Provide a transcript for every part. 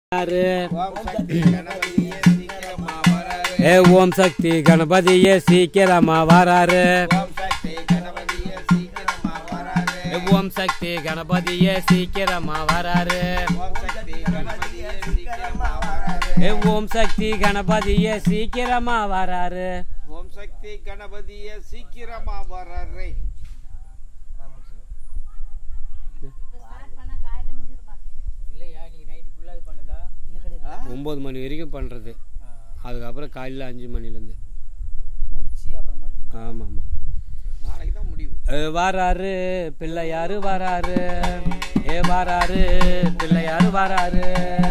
வராரு ஓம் சக்தி கணபதியே சீக்கிரமா வராரு ஏ ஓம் சக்தி கணபதியே சீக்கிரமா வராரு ஏ ஓம் சக்தி கணபதியே சீக்கிரமா வராரு ஏ ஓம் சக்தி கணபதியே சீக்கிரமா வராரு ஓம் சக்தி கணபதிய சீக்கிரமா வர்றாரு ஒம்பது மணி வரைக்கும் பண்ணுறது அதுக்கப்புறம் காலையில் அஞ்சு மணிலேருந்து ஆமாம் ஆமாம் நாளைக்கு தான் முடிவு ஏ வராரு பிள்ளையாரு வராரு ஏ வராரு பிள்ளையாரு வராரு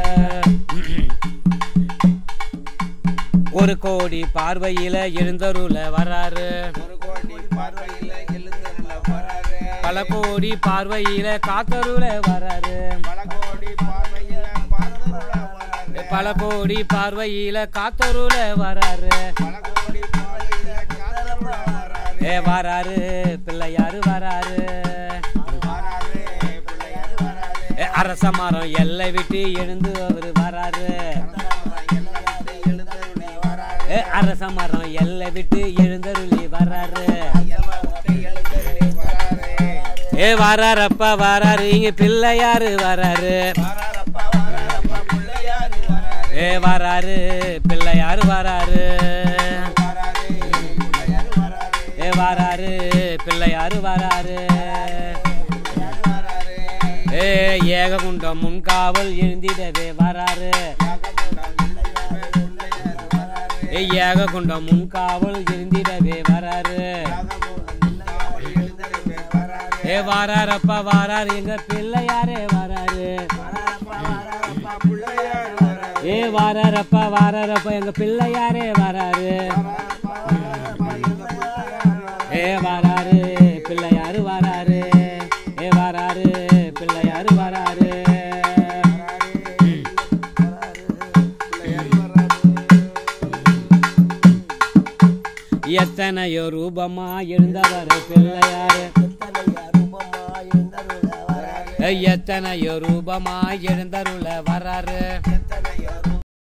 ஒரு கோடி பார்வையில எழுந்தருள வராரு ஒரு கோடி பார்வையில எழுந்தருள வராரு பல கோடி பார்வையில காத்தருள வராரு பல கோடி பார்வையில பார்த்தருள வராரு பல கோடி பார்வையில காத்தருள வராரு பல கோடி பார்வையில காத்தருள வராரு ஏ வராரு பிள்ளையாரு வராரு வராரு பிள்ளையார் வராரு ஏ அரச மரம் எல்லை விட்டு எழுந்து அவர் வராரு எல்லாத்தை எழுந்தருளி வராரு ஏ அரச மரம் எல்லை விட்டு எழுந்தருளி வராரு எல்லாத்தை எழுந்தருளி வராரு ஏ வராரப்பா வராரு இங்க பிள்ளையாரு வராரு வராரப்பா வராரப்பா பிள்ளையார் வராரு ஏ வராரு பிள்ளையாரு வராரு வராரு பிள்ளையார் வராரு ஏ வராரு பிள்ளையாரு வராரு பிள்ளையார் வராரு ஏ ஏககுண்டம் முன்காவல் எழுந்திடவே வராரு யாகமுண்டாம் பிள்ளையார் பிள்ளையார் வராரு ஏ ஏககுண்டம் முன்காவல் எழுந்திடவே வராரு யாகமுண்டாம் எழுந்தருளி வராரு ஏ வராரப்பா வராரு எங்க பிள்ளையாரே வராரு வராரப்பா வராரப்பா பிள்ளையார் வராரு ஏ வராரப்பா வராரப்பா எங்க பிள்ளையாரே வராரு வராரப்பா வராரப்பா எங்க பிள்ளையார் வராரு ஏ வராரு பிள்ளையாரு வராரு ஏ வராரு பிள்ளையாரு வராரு பிள்ளையார் வராரு எத்தனையோ ரூபமா எழுந்தவர் பிள்ளையாரு ஏ, எத்தனையோ ரூபமா எழுந்தருள வராரு எத்தனையோ